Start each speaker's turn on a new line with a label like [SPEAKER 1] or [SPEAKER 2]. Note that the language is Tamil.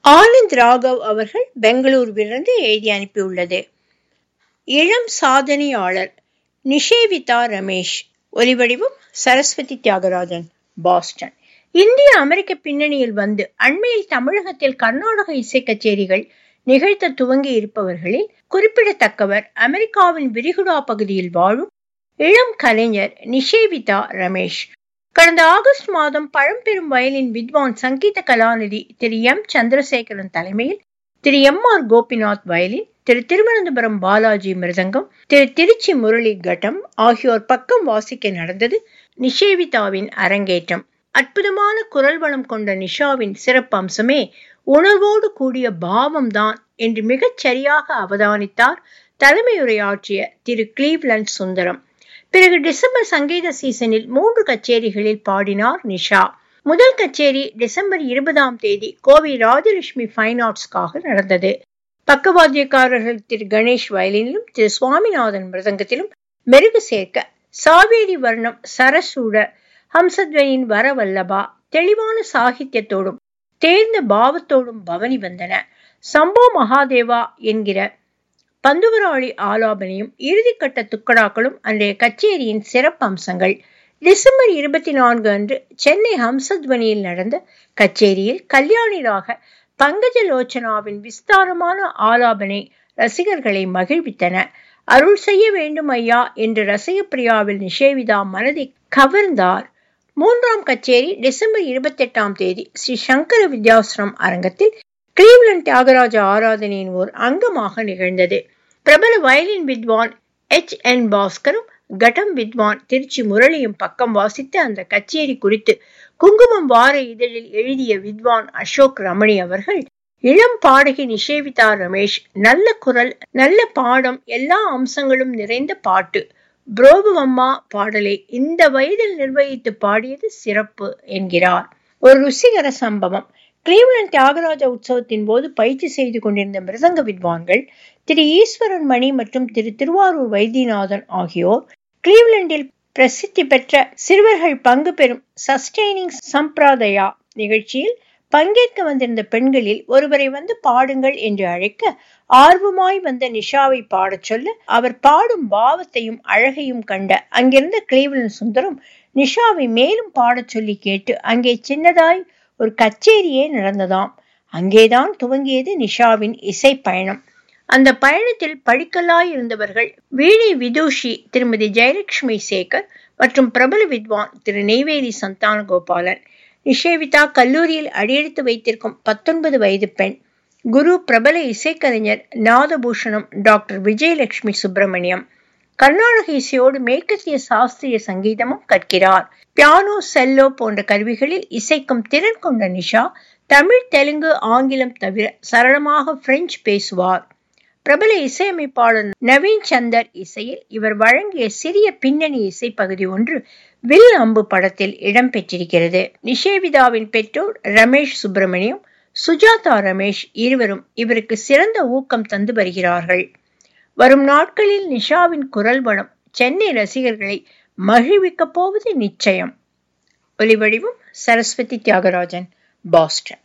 [SPEAKER 1] ஆனந்த் ராகவ் அவர்கள் பெங்களூருவிலிருந்து எழுதி அனுப்பியுள்ளது இளம் சாதனையாளர் நிஷேவிதா ரமேஷ் ஒலிவடிவம் சரஸ்வதி தியாகராஜன் பாஸ்டன் இந்திய அமெரிக்க பின்னணியில் வந்து அண்மையில் தமிழகத்தில் கர்நாடக இசை கச்சேரிகள் நிகழ்த்த துவங்கி இருப்பவர்களில் குறிப்பிடத்தக்கவர் அமெரிக்காவின் விரிகுடா பகுதியில் வாழும் இளம் கலைஞர் நிஷேவிதா ரமேஷ் கடந்த ஆகஸ்ட் மாதம் பழம்பெரும் வயலின் வித்வான் சங்கீத கலாநிதி திரு எம் சந்திரசேகரன் தலைமையில் Thiru M R Gopinath violin Thiru Thiruvananthapuram Balaji mridangam Thiru Tiruchi Murali ghatam ஆகியோர் பக்கம் வாசிக்க நடந்தது நிஷேவிதாவின் அரங்கேற்றம் அற்புதமான குரல் வளம் கொண்ட நிஷாவின் சிறப்பம்சமே உணர்வோடு கூடிய பாவம்தான் என்று மிகச் சரியாக அவதானித்தார் தலைமையுரையாற்றிய திரு கிளீவ்லண்ட் சுந்தரம் பிறகு டிசம்பர் சங்கீத சீசனில் மூன்று கச்சேரிகளில் பாடினார் நிஷா முதல் கச்சேரி டிசம்பர் இருபதாம் தேதி கோவை ராஜலட்சுமி ஃபைன் ஆர்ட்ஸ்க்காக நடந்தது பக்கவாத்தியக்காரர்கள் திரு கணேஷ் வயலினிலும் திரு சுவாமிநாதன் மிருதங்கத்திலும் மெருகு சேர்க்க சாவேரி வர்ணம் சரசூட ஹம்சத்வனின் வரவல்லபா தெளிவான சாகித்யத்தோடும் தேர்ந்த பாவத்தோடும் பவனி வந்தன சம்போ மகாதேவா என்கிற பந்துவராளி ஆலாபனையும் இறுதிக்கட்ட துக்கடாக்களும் அன்றைய கச்சேரியின் சிறப்பம்சங்கள் டிசம்பர் இருபத்தி நான்கு அன்று சென்னை ஹம்சத்வனியில் நடந்த கச்சேரியில் கல்யாணிராக பங்கஜலோச்சனாவின் விஸ்தாரமான ஆலாபனை ரசிகர்களை மகிழ்வித்தன அருள் செய்ய வேண்டும் ஐயா என்று ரசிகப்பிரியாவில் நிஷேவிதா மனதை கவர்ந்தார் மூன்றாம் கச்சேரி டிசம்பர் இருபத்தி எட்டாம் தேதி ஸ்ரீ சங்கர வித்யாசிரம் அரங்கத்தில் கிளீவ்லண்ட் தியாகராஜ ஆராதனையின் ஓர் அங்கமாக நிகழ்ந்தது பிரபல வயலின் வித்வான் எச் என் பாஸ்கரும் கடம் வித்வான் திருச்சி முரளியும் பக்கம் வாசித்த அந்த கச்சேரி குறித்து குங்குமம் வார இதழில் எழுதிய வித்வான் அசோக் ரமணி அவர்கள் இளம் பாடகி நிஷேவிதா ரமேஷ் நல்ல குரல் நல்ல பாடம் எல்லா அம்சங்களும் நிறைந்த பாட்டு புரோபவம்மா பாடலை இந்த வயதில் நிர்வகித்து பாடியது சிறப்பு என்கிறார் ஒரு ருசிகர சம்பவம் கிளீவ்லண்ட் தியாகராஜ உற்சவத்தின் போது பயிற்சி செய்து கொண்டிருந்த மிருதங்க வித்வான்கள் திரு ஈஸ்வரன் மணி மற்றும் திரு திருவாரூர் வைத்தியநாதன் ஆகியோர் கிளீவ்லண்டில் பிரசித்தி பெற்ற சிறுவர்கள் பங்கு பெறும் சஸ்டெய்னிங் சம்பிரதாயா நிகழ்ச்சியில் பங்கேற்க வந்திருந்த பெண்களில் ஒருவரை வந்து பாடுங்கள் என்று அழைக்க ஆர்வமாய் வந்த நிஷாவை பாடச் சொல்ல அவர் பாடும் பாவத்தையும் அழகையும் கண்ட அங்கிருந்த கிளீவலன் சுந்தரம் நிஷாவை மேலும் பாடச் சொல்லி கேட்டு அங்கே சின்னதாய் ஒரு கச்சேரியே நடந்ததாம் அங்கேதான் துவங்கியது நிஷாவின் இசை பயணம் அந்த பயணத்தில் படிக்கலாய் இருந்தவர்கள் வீணை விதூஷி திருமதி ஜெயலட்சுமி சேகர் மற்றும் பிரபல வித்வான் திரு நெய்வேலி சந்தான கோபாலன் நிஷேவிதா கல்லூரியில் அடியெடுத்து வைத்திருக்கும் பத்தொன்பது வயது பெண் குரு பிரபல இசைக்கலைஞர் நாதபூஷணம் டாக்டர் விஜயலட்சுமி சுப்பிரமணியம் கர்நாடக இசையோடு மேற்கத்திய சாஸ்திரிய சங்கீதமும் கற்கிறார் பியானோ செல்லோ போன்ற கருவிகளில் இசைக்கும் திறன் கொண்ட நிஷா தமிழ் தெலுங்கு ஆங்கிலம் தவிர சரளமாக பிரெஞ்சு பேசுவார் பிரபல இசையமைப்பாளர் நவீன் சந்தர் இசையில் இவர் வழங்கிய சிறிய பின்னணி இசை பகுதி ஒன்று வில் அம்பு படத்தில் இடம்பெற்றிருக்கிறது நிஷேவிதாவின் பெற்றோர் ரமேஷ் சுப்பிரமணியம் சுஜாதா ரமேஷ் இருவரும் இவருக்கு சிறந்த ஊக்கம் தந்து வருகிறார்கள் வரும் நாட்களில் நிஷாவின் குரல் வளம் சென்னை ரசிகர்களை மகிழ்விக்கப் போவது நிச்சயம் ஒலிவடிவம் சரஸ்வதி தியாகராஜன் பாஸ்டன்